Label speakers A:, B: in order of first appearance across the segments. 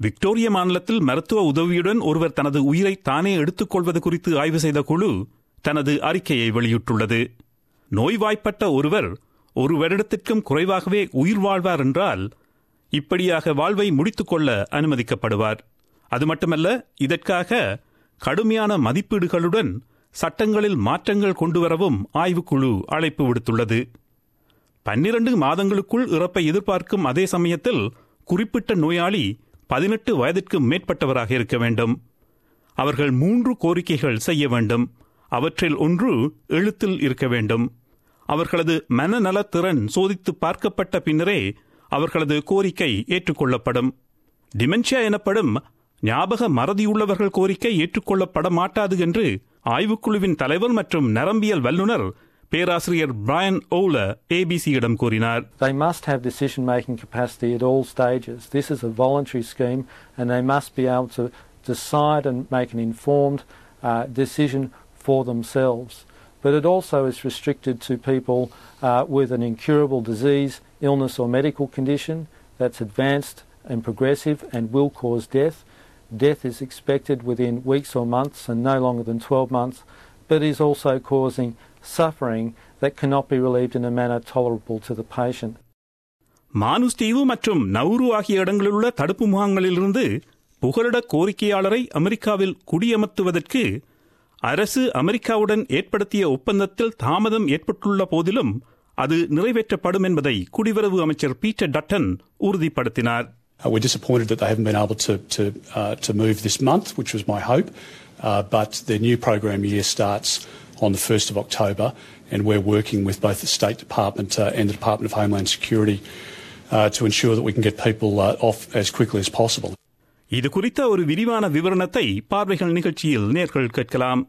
A: Victoria மாநிலத்தில் மருத்துவ உதவியுடன் ஒருவர் தனது உயிரை தானே எடுத்துக்கொள்வது குறித்து ஆய்வு செய்த குழு தனது அறிக்கையை வெளியிட்டுள்ளது நோய்வாய்ப்பட்ட ஒருவர் ஒரு வருடத்திற்கும் குறைவாகவே உயிர் வாழ்வார் என்றால் இப்படியாக வாழ்வை முடித்துக்கொள்ள அனுமதிக்கப்படுவார் அது மட்டுமல்ல இதற்காக கடுமையான மதிப்பீடுகளுடன் சட்டங்களில் மாற்றங்கள் கொண்டுவரவும் ஆய்வுக்குழு அழைப்பு விடுத்துள்ளது பன்னிரண்டு மாதங்களுக்குள் இறப்பை எதிர்பார்க்கும் அதே சமயத்தில் குறிப்பிட்ட நோயாளி பதினெட்டு வயதிற்கு மேற்பட்டவராக இருக்க வேண்டும் அவர்கள் மூன்று கோரிக்கைகள் செய்ய வேண்டும் அவற்றில் ஒன்று எழுத்தில் இருக்க வேண்டும் அவர்களது மனநலத்திறன் சோதித்து பார்க்கப்பட்ட பின்னரே அவர்களது கோரிக்கை ஏற்றுக்கொள்ளப்படும் டிமென்ஷியா எனப்படும் ஞாபக மறதியுள்ளவர்கள் கோரிக்கை ஏற்றுக்கொள்ளப்பட மாட்டாது என்று ஆய்வுக்குழுவின் தலைவர் மற்றும் நரம்பியல் வல்லுநர் பேராசிரியர் பிரையன் ஓல ஏபிசியிடம் கூறினார்
B: They must have decision making capacity at all stages. This is a voluntary scheme and they must be able to decide and make an informed uh, decision for themselves. But it also is restricted to people uh, with an incurable disease, illness, or medical condition that's advanced and progressive and will cause death. Death is expected within weeks or months and no longer than 12 months, but is also causing suffering that cannot be relieved in a manner tolerable to the patient.
A: மானுஸ் தீவு மற்றும் நவுரு ஆகிய இடங்களிலுள்ள தடுப்பு முகாம்களிலிருந்து புகலிட கோரிக்கையாளரை அமெரிக்காவில் குடியமர்த்துவதற்கு அரசு அமெரிக்காவுடன் ஏற்படுத்திய ஒப்பந்தத்தில் தாமதம் ஏற்பட்டுள்ள போதிலும் அது நிறைவேற்றப்படும் என்பதை குடிவரவு அமைச்சர் பீட்டர் டட்டன் உறுதிப்படுத்தினார்
C: Uh, we're disappointed that they haven't been able to to, uh, to move this month, which was my hope. Uh, but the new program year starts on the 1st of October, and we're working with both the State Department uh, and the Department of Homeland Security uh, to ensure that we can get people uh, off as quickly as possible.
A: இது குறித்த ஒரு விரிவான விவரணத்தை பார்வைகள் நிகழ்ச்சியில் நேர்கள் கேட்கலாம்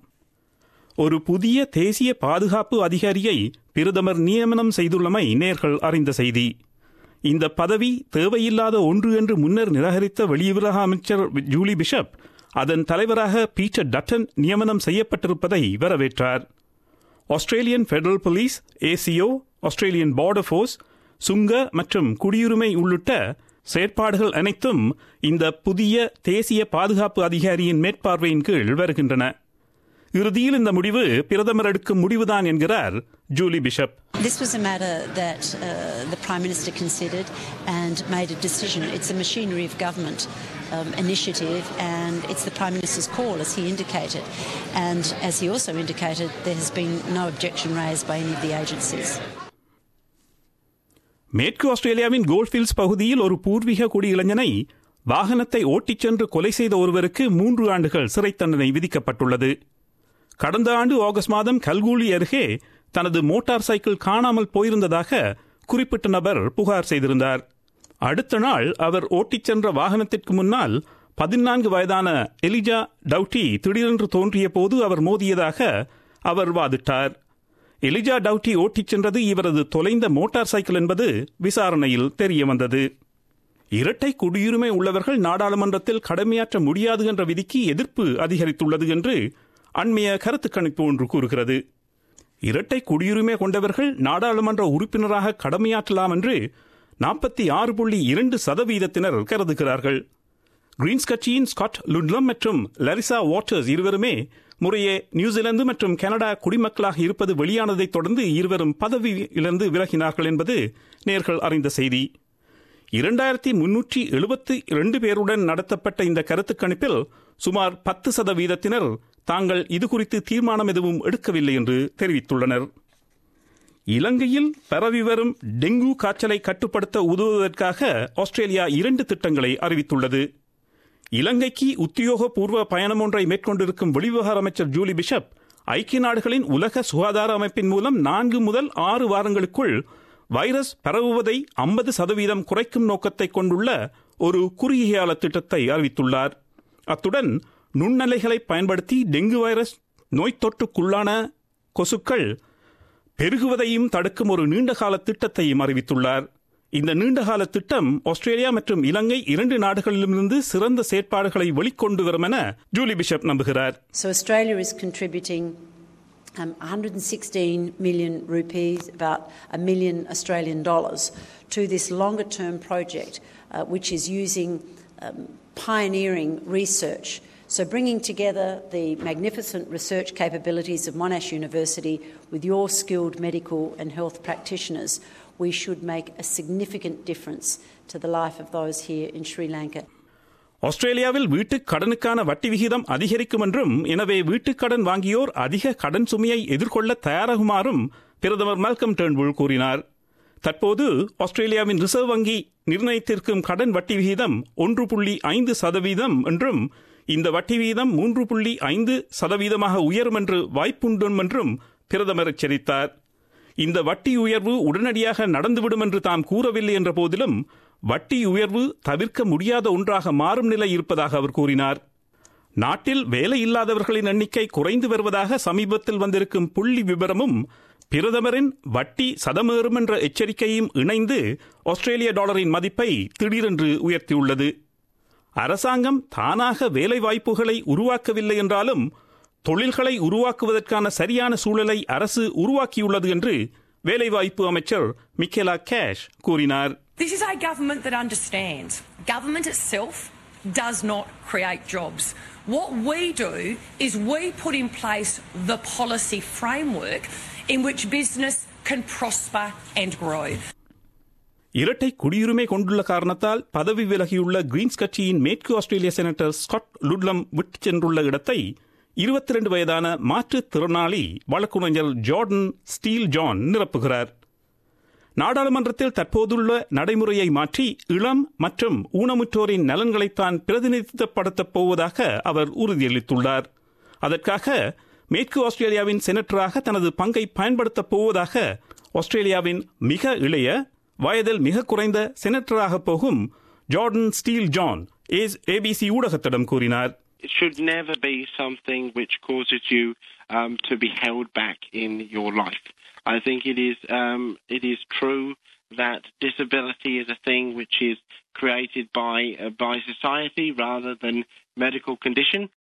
A: ஒரு புதிய தேசிய பாதுகாப்பு அதிகாரியை பிரதமர் நியமனம் செய்துள்ளமை நேர்கள் அறிந்த செய்தி இந்த பதவி தேவையில்லாத ஒன்று என்று முன்னர் நிராகரித்த வெளியுறவு அமைச்சர் ஜூலி பிஷப் அதன் தலைவராக பீட்டர் டட்டன் நியமனம் செய்யப்பட்டிருப்பதை வரவேற்றார் Australian federal police ACO Australian border force சுங்க மற்றும் குடியுரிமை உள்ளிட்ட செயற்பாடுகள் அனைத்தும் இந்த புதிய தேசிய பாதுகாப்பு அதிகாரியின் மேற்பார்வையின் கீழ் வருகின்றன இறுதியில் இந்த முடிவு பிரதமர் எடுக்கும் முடிவுதான் என்கிறார் Julie Bishop
D: This was a matter that uh, the Prime Minister considered and made a decision. It's a machinery of government um, initiative, and it's the Prime Minister's call, as he indicated. And as he also indicated, there has been no objection raised by any of the agencies.
A: மேற்கு ஆஸ்திரேலியாவின் கோல்ட்ஃபீல்ட்ஸ் பகுதியில் ஒரு பூர்வீக குடி இளைஞனை வாகனத்தை ஓட்டிச் சென்று கொலை செய்த ஒருவருக்கு மூன்று ஆண்டுகள் சிறை தண்டனை விதிக்கப்பட்டுள்ளது கடந்த ஆண்டு ஆகஸ்ட் மாதம் கல்கூலி அருகே தனது மோட்டார் சைக்கிள் காணாமல் போயிருந்ததாக குறிப்பிட்ட நபர் புகார் செய்திருந்தார் அடுத்த நாள் அவர் ஓட்டிச் சென்ற வாகனத்திற்கு முன்னால் பதினான்கு வயதான எலிஜா டவுட்டி திடீரென்று தோன்றிய போது அவர் மோதியதாக அவர் வாதிட்டார் எலிஜா டவுட்டி ஓட்டிச் சென்றது இவரது தொலைந்த மோட்டார் சைக்கிள் என்பது விசாரணையில் தெரிய வந்தது இரட்டை குடியுரிமை உள்ளவர்கள் நாடாளுமன்றத்தில் கடமையாற்ற முடியாது என்ற விதிக்கு எதிர்ப்பு அதிகரித்துள்ளது என்று அண்மைய கருத்து கணிப்பு ஒன்று கூறுகிறது இரட்டை குடியுரிமை கொண்டவர்கள் நாடாளுமன்ற உறுப்பினராக கடமையாற்றலாம் என்று நாற்பத்தி ஆறு புள்ளி இரண்டு சதவீதத்தினர் கருதுகிறார்கள் கிரீன்ஸ் கட்சியின் ஸ்காட் லுட்லம் மற்றும் லரிசா வாட்டர்ஸ் இருவருமே முறையே நியூசிலாந்து மற்றும் கனடா குடிமக்களாக இருப்பது வெளியானதைத் தொடர்ந்து இருவரும் பதவியிலிருந்து விலகினார்கள் என்பது நேர்கள் அறிந்த செய்தி இரண்டாயிரத்தி முன்னூற்றி எழுபத்தி இரண்டு பேருடன் நடத்தப்பட்ட இந்த கருத்துக் கணிப்பில் சுமார் பத்து சதவீதத்தினர் தாங்கள் இது குறித்து தீர்மானம் எதுவும் எடுக்கவில்லை என்று தெரிவித்துள்ளனர் இலங்கையில் பரவி வரும் டெங்கு காய்ச்சலை கட்டுப்படுத்த உதவுவதற்காக ஆஸ்திரேலியா இரண்டு திட்டங்களை அறிவித்துள்ளது இலங்கைக்கு உத்தியோகபூர்வ பயணம் ஒன்றை மேற்கொண்டிருக்கும் வெளிவிவகார அமைச்சர் ஜூலி பிஷப் ஐக்கிய நாடுகளின் உலக சுகாதார அமைப்பின் மூலம் நான்கு முதல் ஆறு வாரங்களுக்குள் வைரஸ் பரவுவதை ஐம்பது சதவீதம் குறைக்கும் நோக்கத்தை கொண்டுள்ள ஒரு குறுகிய கால திட்டத்தை அறிவித்துள்ளார் அத்துடன் நுண்ணலைகளை பயன்படுத்தி டெங்கு வைரஸ் நோய் தொற்றுக்குள்ளான கொசுக்கள் பெருகுவதையும் தடுக்கும் ஒரு நீண்டகால திட்டத்தையும் அறிவித்துள்ளார் இந்த நீண்டகால திட்டம் ஆஸ்திரேலியா மற்றும் இலங்கை இரண்டு நாடுகளிலிருந்து சிறந்த செயற்பாடுகளை வெளிக்கொண்டு வரும் என ஜூலி பிஷப் நம்புகிறார்
D: So Australia is contributing um, 116 million rupees, about a million Australian dollars, to this longer term project, uh, which is using um, pioneering research. So, bringing together the magnificent research capabilities of Monash University with your skilled medical and health practitioners, we should make a significant difference to the life of those here in Sri Lanka.
A: ஆஸ்திரேலியாவில் வீட்டுக் கடனுக்கான வட்டி விகிதம் அதிகரிக்கும் என்றும் எனவே வீட்டுக் கடன் வாங்கியோர் அதிக கடன் சுமையை எதிர்கொள்ள தயாராகுமாறும் பிரதமர் மல்கம் டேர்ன்புல் கூறினார் தற்போது ஆஸ்திரேலியாவின் ரிசர்வ் வங்கி நிர்ணயித்திருக்கும் கடன் வட்டி விகிதம் ஒன்று புள்ளி ஐந்து சதவீதம் என்றும் இந்த வட்டி வீதம் மூன்று புள்ளி ஐந்து சதவீதமாக உயரும் என்று வாய்ப்புண்டும் என்றும் பிரதமர் எச்சரித்தார் இந்த வட்டி உயர்வு உடனடியாக நடந்துவிடும் என்று தாம் கூறவில்லை என்ற போதிலும் வட்டி உயர்வு தவிர்க்க முடியாத ஒன்றாக மாறும் நிலை இருப்பதாக அவர் கூறினார் நாட்டில் வேலை இல்லாதவர்களின் எண்ணிக்கை குறைந்து வருவதாக சமீபத்தில் வந்திருக்கும் புள்ளி விவரமும் பிரதமரின் வட்டி சதமேறும் என்ற எச்சரிக்கையும் இணைந்து ஆஸ்திரேலிய டாலரின் மதிப்பை திடீரென்று உயர்த்தியுள்ளது அரசாங்கம் தானாக வேலை வாய்ப்புகளை உருவாக்கவில்லை என்றாலும் தொழில்களை உருவாக்குவதற்கான சரியான சூழலை அரசு உருவாக்கியுள்ளது என்று வேலைவாய்ப்பு அமைச்சர் மிக்கேலா கேஷ் கூறினார்
E: This is a government that understands. Government itself does not create jobs. What we do is we put in place the policy framework in which business can prosper and grow.
A: இரட்டை குடியுரிமை கொண்டுள்ள காரணத்தால் பதவி விலகியுள்ள Green's கட்சியின் மேற்கு ஆஸ்திரேலிய senator Scott லுட்லம் விட்டு சென்றுள்ள இடத்தை இருபத்தி ரெண்டு வயதான மாற்றுத் திறனாளி வழக்குரைஞர் ஜார்டன் ஸ்டீல் ஜான் நிரப்புகிறார் நாடாளுமன்றத்தில் தற்போதுள்ள நடைமுறையை மாற்றி இளம் மற்றும் ஊனமுற்றோரின் நலன்களைத்தான் பிரதிநிதித்துவப்படுத்தப் போவதாக அவர் உறுதியளித்துள்ளார் அதற்காக மேற்கு ஆஸ்திரேலியாவின் செனட்டராக தனது பங்கை பயன்படுத்தப் போவதாக ஆஸ்திரேலியாவின் மிக இளைய வயதில் மிக குறைந்த செனட்டராக போகும் ஜார்டன் ஸ்டீல் ஜான் ஏஸ் ஏபிசி ஊடகத்திடம் கூறினார்
F: It should never be something which causes you um, to be held back in your life. I think it is um, it is true that disability is a thing which is created by uh, by society rather than medical condition.